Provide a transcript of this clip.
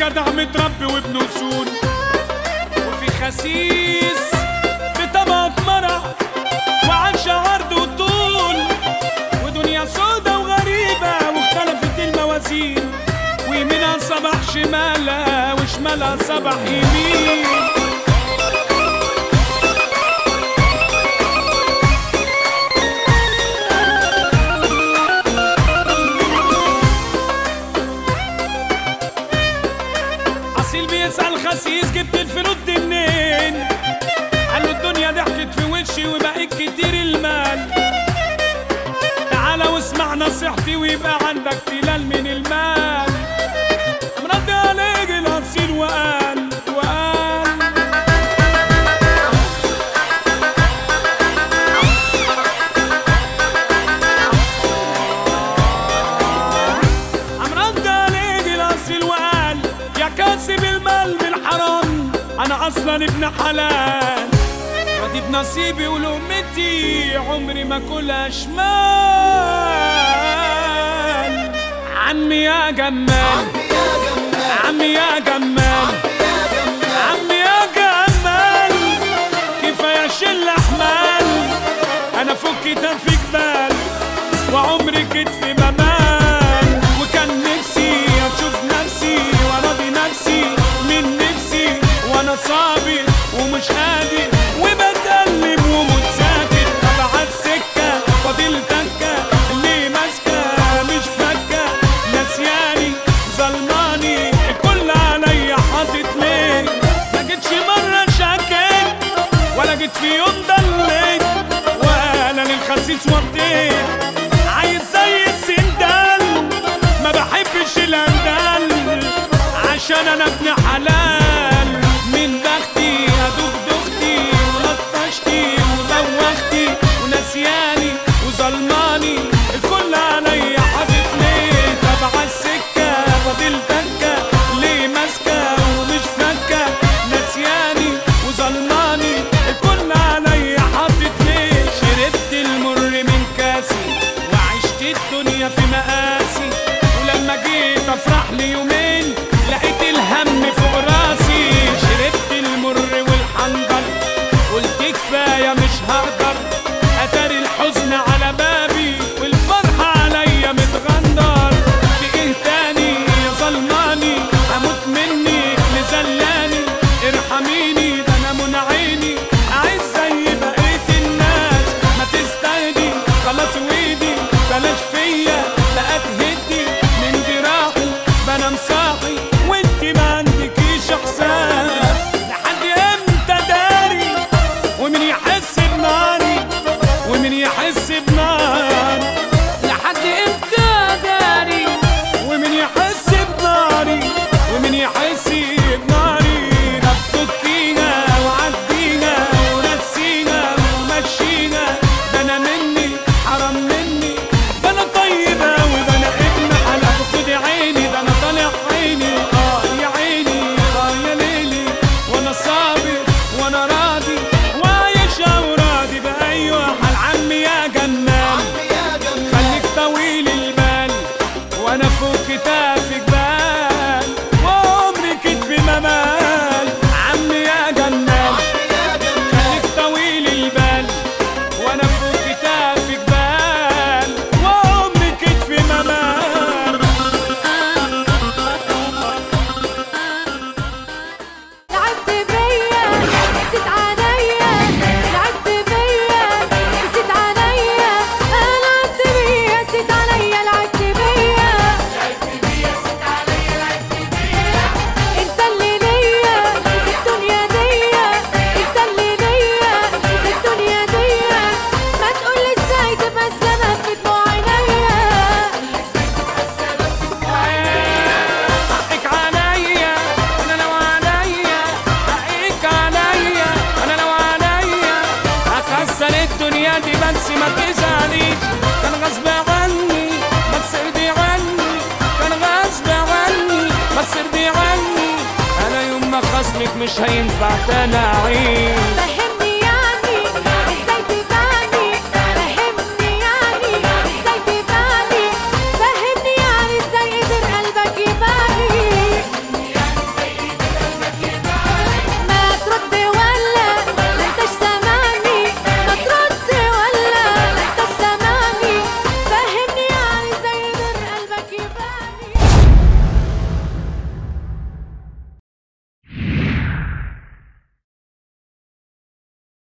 جدع متربي وابن اصول وفي خسيس بطبقة مرح وعاش عرض وطول ودنيا سودا وغريبة واختلفت الموازين ويمينها صبح شمالها وشمالها صبح يمين اصيل بيسأل خسيس جبت الفلوس دي منين قال له الدنيا ضحكت في وشي وبقيت كتير المال تعالى واسمع نصيحتي ويبقى عندك تلال من المال مرد عليك الاصيل وقال وقال امرد عليك الاصيل وقال يا كاسب المال بالحرام انا اصلا ابن حلال راضي بنصيبي ولقمتي عمري ما كلها شمال عمي يا جمال عمي يا جمال عمي يا جمال كفايه شل احمال انا فك ده في جبال وعمري كتفي ممال وكان نفسي اشوف نفسي وراضي نفسي من نفسي وانا صابر ومش قادر وبتقلب ومتساكت ابعد سكه فاضل تكه اللي ماسكه مش فكه نسياني ظلماني الكل عليا حاطط ليه ما جيتش مره شكيت ولا جيت في يوم ضليت ولا للخسيس وطيت عايز زي السندال ما بحبش الاندال عشان انا ابن حلال من بختي ادوب دختي ولطشتي ودوختي ونسياني وظلماني الكل عليا حاطط ليه تبع السكه فاضل تكه ليه ماسكه ومش فكه نسياني وظلماني الكل عليا حاطط ليه شربت المر من كاسي وعشت الدنيا في مقاسي ولما جيت افرح لي يومين لقيت الهم فوق راسي شربت المر والحنظل قلت كفايه مش هقدر اتاري الحزن على بابي والفرحه عليا متغندر في ايه تاني يا ظلماني هموت مني مزلاني ارحميني ده انا من عيني عايز زي بقيه الناس ما تستهدي خلاص وايدي بلاش فيا لا اتهدي من جراحي بنام صاحي وانت ما عندكيش احساس لحد امتى داري ومن يحس بناري ومن يحس بناري لحد امتى داري ومن يحس بناري ومن يحس بناري نفكينا وعدينا ونسينا ومشينا ده انا مني حرام مني ده انا طيبة وده انا ابن حلال خد عيني ده انا طالع عيني اه يا عيني اه يا ليلي وانا صابر وانا راضي وعايش وراضي بايوه حال عمي يا جنان خليك طويل البال وانا فوق كتافي جبال وعمري كتفي ممال عمي يا جنان خليك طويل البال وانا فوق كتافي جبال وعمري كتفي ممال لعبت بيا نسيت عليا لعبت بيا نسيت عليا لعبت بيا نسيت عليا لعبت بيا انت اللي ليا الدنيا ديا انت اللي ليا الدنيا ديا ما تقول ازاي تبقى السبب في دموع عينيا حقك عليا انا لو عليا حقك عليا انا لو عليا هكسر الدنيا دي بس ما تزعليش كان غصب عني ما تسردي عني كان غصب عني ما تسردي عني انا يوم ما خصمك مش هينفع تاني اعيش فهمني